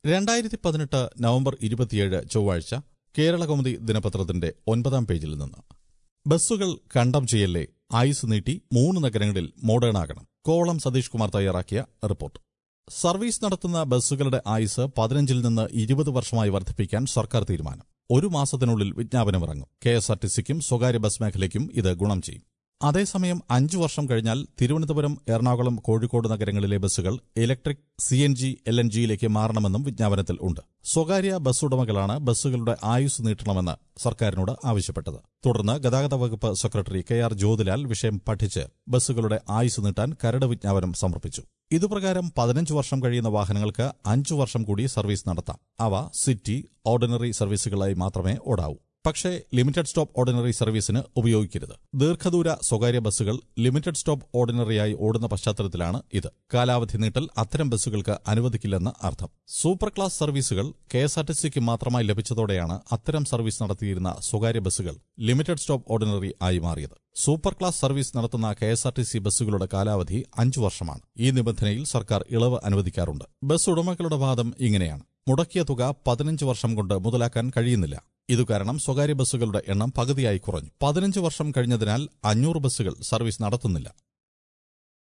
രണ്ടായിരത്തി പതിനെട്ട് നവംബർ ഇരുപത്തിയേഴ് ചൊവ്വാഴ്ച കേരളകൗമുദി ദിനപത്രത്തിന്റെ ഒൻപതാം പേജിൽ നിന്ന് ബസ്സുകൾ കണ്ടം ചെയ്യല്ലേ ആയുസ് നീട്ടി മൂന്ന് നഗരങ്ങളിൽ മോഡേണാകണം കോവളം സതീഷ് കുമാർ തയ്യാറാക്കിയ റിപ്പോർട്ട് സർവീസ് നടത്തുന്ന ബസ്സുകളുടെ ആയുസ് പതിനഞ്ചിൽ നിന്ന് ഇരുപത് വർഷമായി വർദ്ധിപ്പിക്കാൻ സർക്കാർ തീരുമാനം ഒരു മാസത്തിനുള്ളിൽ വിജ്ഞാപനമിറങ്ങും കെ എസ് ആർ ടി സിക്കും സ്വകാര്യ ബസ് മേഖലയ്ക്കും ഇത് ഗുണം ചെയ്യും അതേസമയം അഞ്ചു വർഷം കഴിഞ്ഞാൽ തിരുവനന്തപുരം എറണാകുളം കോഴിക്കോട് നഗരങ്ങളിലെ ബസ്സുകൾ electric C N G L N ജിയിലേക്ക് മാറണമെന്നും വിജ്ഞാപനത്തിൽ ഉണ്ട് സ്വകാര്യ ബസ് ഉടമകളാണ് ബസ്സുകളുടെ ആയുസ് നീട്ടണമെന്ന് സർക്കാരിനോട് ആവശ്യപ്പെട്ടത് തുടർന്ന് ഗതാഗത വകുപ്പ് സെക്രട്ടറി കെ ആർ ജ്യോതിലാൽ വിഷയം പഠിച്ച് ബസ്സുകളുടെ ആയുസ് നീട്ടാൻ കരട് വിജ്ഞാപനം സമർപ്പിച്ചു ഇതുപ്രകാരം പതിനഞ്ച് വർഷം കഴിയുന്ന വാഹനങ്ങൾക്ക് അഞ്ചു വർഷം കൂടി സർവീസ് നടത്താം അവ സിറ്റി ഓർഡിനറി സർവീസുകളായി മാത്രമേ ഓടാവൂ പക്ഷേ ലിമിറ്റഡ് സ്റ്റോപ്പ് ഓർഡിനറി സർവീസിന് ഉപയോഗിക്കരുത് ദീർഘദൂര സ്വകാര്യ ബസ്സുകൾ ലിമിറ്റഡ് സ്റ്റോപ്പ് ഓർഡിനറിയായി ഓടുന്ന പശ്ചാത്തലത്തിലാണ് ഇത് കാലാവധി നീട്ടൽ അത്തരം ബസ്സുകൾക്ക് അനുവദിക്കില്ലെന്ന് അർത്ഥം സൂപ്പർ ക്ലാസ് സർവീസുകൾ കെ എസ് ആർ ടി സിക്ക് മാത്രമായി ലഭിച്ചതോടെയാണ് അത്തരം സർവീസ് നടത്തിയിരുന്ന സ്വകാര്യ ബസ്സുകൾ ലിമിറ്റഡ് സ്റ്റോപ്പ് ഓർഡിനറി ആയി മാറിയത് സൂപ്പർ ക്ലാസ് സർവീസ് നടത്തുന്ന K S R T C ബസ്സുകളുടെ കാലാവധി അഞ്ചു വർഷമാണ് ഈ നിബന്ധനയിൽ സർക്കാർ ഇളവ് അനുവദിക്കാറുണ്ട് ബസ് ഉടമകളുടെ വാദം ഇങ്ങനെയാണ് മുടക്കിയ തുക പതിനഞ്ച് വർഷം കൊണ്ട് മുതലാക്കാൻ കഴിയുന്നില്ല ഇതുകാരണം സ്വകാര്യ ബസ്സുകളുടെ എണ്ണം പകുതിയായി കുറഞ്ഞു പതിനഞ്ച് വർഷം കഴിഞ്ഞതിനാൽ അഞ്ഞൂറ് ബസ്സുകൾ സർവീസ് നടത്തുന്നില്ല